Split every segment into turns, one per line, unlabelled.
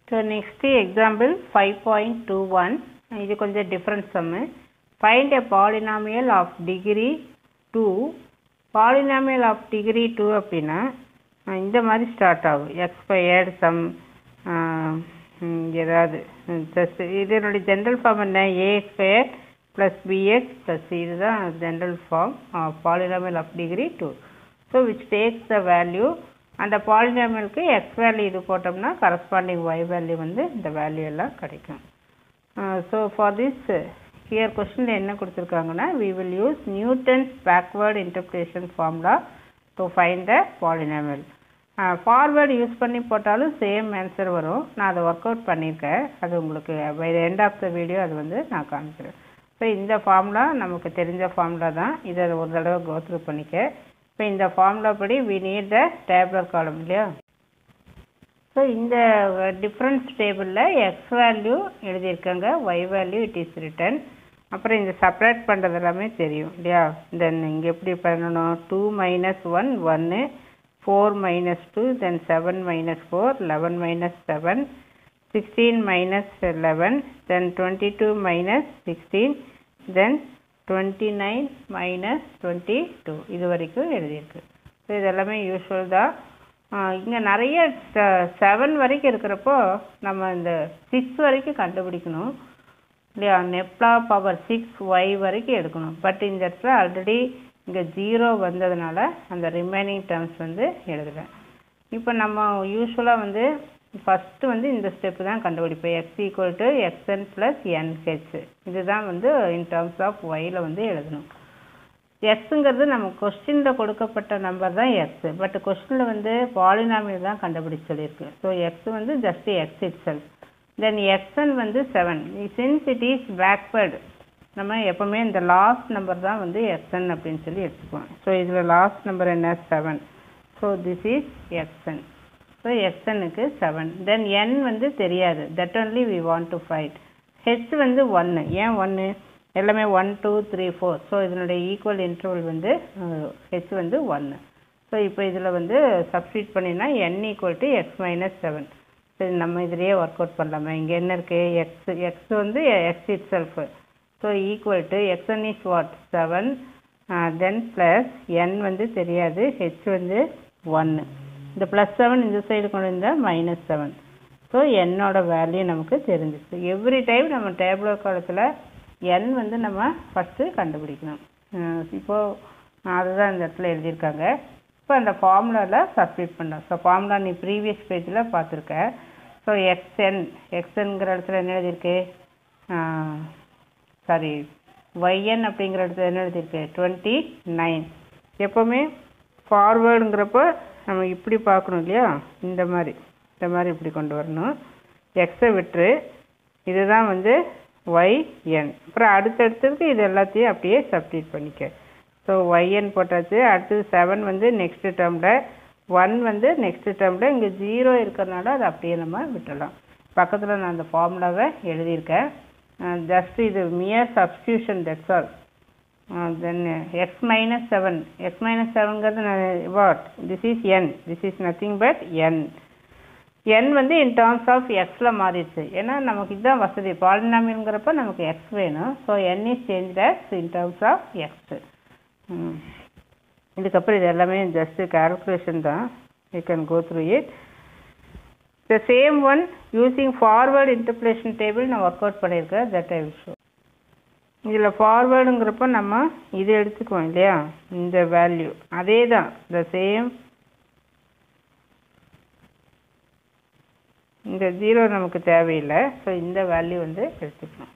so next example five point two one இது கொஞ்சம் different sum find a polynomial of degree two polynomial of degree two அப்படின்னா அஹ் இந்த மாதிரி start ஆகும் எக்ஸ்பயர்டு சம் ஏதாவது ஜஸ்ட் இதனுடைய ஜென்ரல் ஃபார்ம் என்ன a square plus b x plus இதுதான் general form polynomial of degree two so which takes the value அந்த பாலினாமியலுக்கு எக்ஸ் வேல்யூ இது போட்டோம்னா கரஸ்பாண்டிங் ஒய் வேல்யூ வந்து இந்த வேல்யூ எல்லாம் கிடைக்கும் ஸோ ஃபார் திஸ் ஹியர் கொஸ்டினில் என்ன கொடுத்துருக்காங்கன்னா we will use Newton's backward interpolation formula to find the polynomial forward use பண்ணி போட்டாலும் சேம் ஆன்சர் வரும் நான் அதை ஒர்க் அவுட் பண்ணியிருக்கேன் அது உங்களுக்கு by the end of the video அது வந்து நான் காமிக்கிறேன் ஸோ இந்த ஃபார்முலா நமக்கு தெரிஞ்ச ஃபார்முலா தான் இதை ஒரு தடவை கோத்ரூ பண்ணிக்க இப்போ இந்த ஃபார்முலா படி வி நீட் த டேப்லர் காலம் இல்லையா ஸோ இந்த டிஃப்ரென்ஸ் டேபிளில் எக்ஸ் வேல்யூ எழுதியிருக்காங்க y value it is written அப்புறம் இந்த செப்பரேட் பண்ணுறது எல்லாமே தெரியும் இல்லையா தென் இங்கே எப்படி பண்ணணும் டூ மைனஸ் ஒன் ஒன்று four minus two then seven minus four eleven minus seven sixteen minus eleven then twenty two minus sixteen then twenty nine minus twenty two இது வரைக்கும் எழுதியிருக்கு ஸோ இது எல்லாமே யூஸ்வல் தான் இங்கே நிறைய செவன் வரைக்கும் இருக்கிறப்போ நம்ம இந்த சிக்ஸ் வரைக்கும் கண்டுபிடிக்கணும் இல்லையா நெப்லா பவர் சிக்ஸ் ஒய் வரைக்கும் எடுக்கணும் பட் இந்த இடத்துல ஆல்ரெடி இங்கே ஜீரோ வந்ததுனால அந்த ரிமைனிங் டேர்ம்ஸ் வந்து எழுதுகிறேன் இப்போ நம்ம யூஸ்வலாக வந்து ஃபஸ்ட்டு வந்து இந்த ஸ்டெப்பு தான் கண்டுபிடிப்போம் x equal to x n plus n h இதுதான் வந்து இன் டேர்ம்ஸ் ஆஃப் ஒயில் வந்து எழுதணும் எக்ஸுங்கிறது நம்ம கொஸ்டினில் கொடுக்கப்பட்ட நம்பர் தான் எக்ஸ் பட் கொஸ்டினில் வந்து பாலினாமியல் தான் கண்டுபிடிச்சு சொல்லியிருக்கு ஸோ எக்ஸ் வந்து just x itself then x n வந்து seven since it is backward நம்ம எப்போவுமே இந்த லாஸ்ட் நம்பர் தான் வந்து எக்ஸ்என் அப்படின்னு சொல்லி எடுத்துக்குவோம் ஸோ இதில் லாஸ்ட் நம்பர் என்ன seven so this is x n so எக்ஸ்எனுக்கு செவன் தென் என் வந்து தெரியாது that only we want to find h வந்து ஒன்று ஏன் ஒன்று எல்லாமே one two three four so இதனுடைய ஈக்குவல் இன்டர்வல் வந்து ஹெச் வந்து ஒன்று ஸோ இப்போ இதில் வந்து சப்ஸ்டியூட் பண்ணினா n equal to x minus seven சரி நம்ம இதிலேயே ஒர்க் அவுட் பண்ணலாமா இங்கே என்ன இருக்குது எக்ஸ் எக்ஸ் வந்து x it shelf so equal to x n is what seven then plus n வந்து தெரியாது ஹெச் வந்து ஒன்று இந்த ப்ளஸ் செவன் இந்த சைடு கொண்டு வந்தால் மைனஸ் செவன் ஸோ என்னோட வேல்யூ நமக்கு தெரிஞ்சிச்சு எவ்ரி டைம் நம்ம டேபிள் காலத்தில் என் வந்து நம்ம ஃபஸ்ட்டு கண்டுபிடிக்கணும் இப்போது அதுதான் இந்த இடத்துல எழுதியிருக்காங்க இப்போ அந்த ஃபார்முலாவில் சப்ஸ்டியூட் பண்ணோம் ஸோ ஃபார்முலா நீ ப்ரீவியஸ் பேஜில் பார்த்துருக்க ஸோ எக்ஸ்என் எக்ஸ்என்கிற இடத்துல என்ன எழுதியிருக்கு சாரி ஒய்என் அப்படிங்கிற இடத்துல என்ன எழுதியிருக்கு டுவெண்ட்டி நைன் எப்போவுமே ஃபார்வேர்டுங்கிறப்போ நம்ம இப்படி பார்க்கணும் இல்லையா இந்த மாதிரி இந்த மாதிரி இப்படி கொண்டு வரணும் எக்ஸை விட்டுரு இதுதான் வந்து ஒய் என் அப்புறம் அடுத்தடுத்ததுக்கு இது எல்லாத்தையும் அப்படியே சப்ஸ்டியூட் பண்ணிக்க ஸோ ஒய்என் போட்டாச்சு அடுத்தது செவன் வந்து நெக்ஸ்ட் டேர்மில் ஒன் வந்து நெக்ஸ்ட் டேர்மில் இங்கே ஜீரோ இருக்கிறதுனால அதை அப்படியே நம்ம விட்டுடலாம் பக்கத்தில் நான் அந்த ஃபார்முலாவை எழுதியிருக்கேன் ஜஸ்ட் இது mere substitution that's all then x minus seven x minus செவன்கிறது what this is n this is nothing but n n வந்து இன் டேர்ம்ஸ் ஆஃப் எக்ஸில் மாறிடுச்சு ஏன்னா நமக்கு இதுதான் வசதி பாலினாமியல்ங்கிறப்ப நமக்கு எக்ஸ் வேணும் so n is change as in terms of x இதுக்கப்புறம் இது எல்லாமே ஜஸ்ட்டு கேல்குலேஷன் தான் you can go through it the same one using forward interpolation table நான் ஒர்க் அவுட் பண்ணியிருக்கேன் தட் ஐ வில் ஷோ இதில் ஃபார்வேர்டுங்கிறப்ப நம்ம இது எடுத்துக்குவோம் இல்லையா இந்த வேல்யூ அதே தான் த சேம் இந்த ஜீரோ நமக்கு தேவையில்லை ஸோ இந்த வேல்யூ வந்து எடுத்துக்கணும்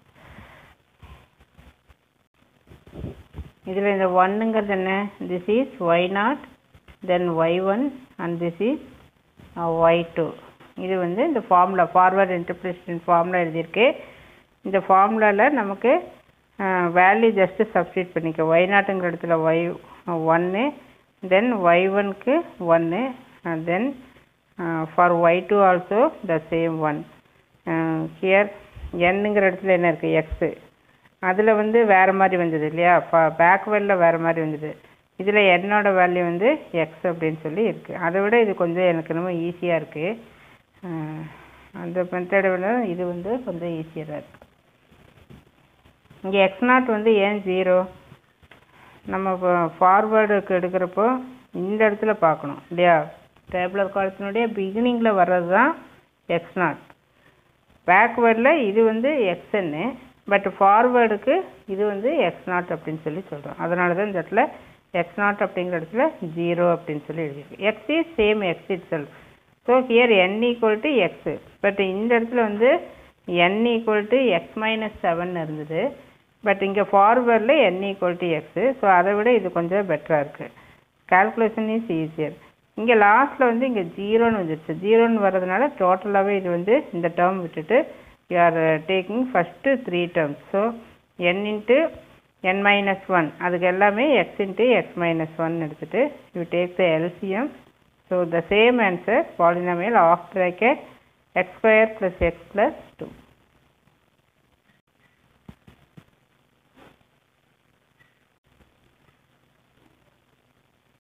இதில் இந்த ஒன்னுங்கிறது என்ன this is y naught then y one and this is y two இது வந்து இந்த ஃபார்முலா ஃபார்வர்ட் இன்டர்பிரேஷன் ஃபார்முலா எழுதியிருக்கு இந்த ஃபார்முலாவில் நமக்கு வேல்யூ ஜஸ்ட்டு சப்ஸ்டியூட் பண்ணிக்க ஒய் நாட்டுங்கிற இடத்துல ஒய் ஒன்று தென் ஒய் ஒன்க்கு ஒன்று then for y two also the same one here என்னங்கிற இடத்துல என்ன இருக்குது எக்ஸு அதில் வந்து வேறு மாதிரி வந்தது இல்லையா பேக்வேர்டில் வேறு மாதிரி வந்தது இதில் என்னோட வேல்யூ வந்து எக்ஸ் அப்படின்னு சொல்லி இருக்குது அதை விட இது கொஞ்சம் எனக்கு ரொம்ப ஈஸியாக இருக்குது அந்த மெத்தடை விட இது வந்து கொஞ்சம் ஈஸியராக இருக்குது இங்கே எக்ஸ் நாட் வந்து ஏன் ஜீரோ நம்ம இப்போ ஃபார்வேர்டுக்கு எடுக்கிறப்போ இந்த இடத்துல பார்க்கணும் இல்லையா டேபிளர் காலத்தினுடைய பிகினிங்கில் வர்றது தான் எக்ஸ் நாட் பேக்வேர்டில் இது வந்து எக்ஸ்ன்னு பட் ஃபார்வேர்டுக்கு இது வந்து எக்ஸ் நாட் அப்படின்னு சொல்லி சொல்கிறோம் அதனால தான் இந்த இடத்துல எக்ஸ் நாட் அப்படிங்கிற இடத்துல ஜீரோ அப்படின்னு சொல்லி எழுதியிருக்கு x is same x itself so here n equal to x but இந்த இடத்துல வந்து n equal to x minus seven இருந்தது பட் இங்கே ஃபார்வேர்டில் n equal to x so அதை விட இது கொஞ்சம் பெட்டராக இருக்குது கால்குலேஷன் இஸ் ஈஸியர் இங்கே லாஸ்ட்டில் வந்து இங்கே ஜீரோன்னு வந்துருச்சு ஜீரோன்னு வர்றதுனால டோட்டலாகவே இது வந்து இந்த டேர்ம் விட்டுட்டு you are taking first three terms so n into n minus one அதுக்கு எல்லாமே x into x minus one எடுத்துகிட்டு you take the LCM so the same answer polynomial of bracket x square plus x plus two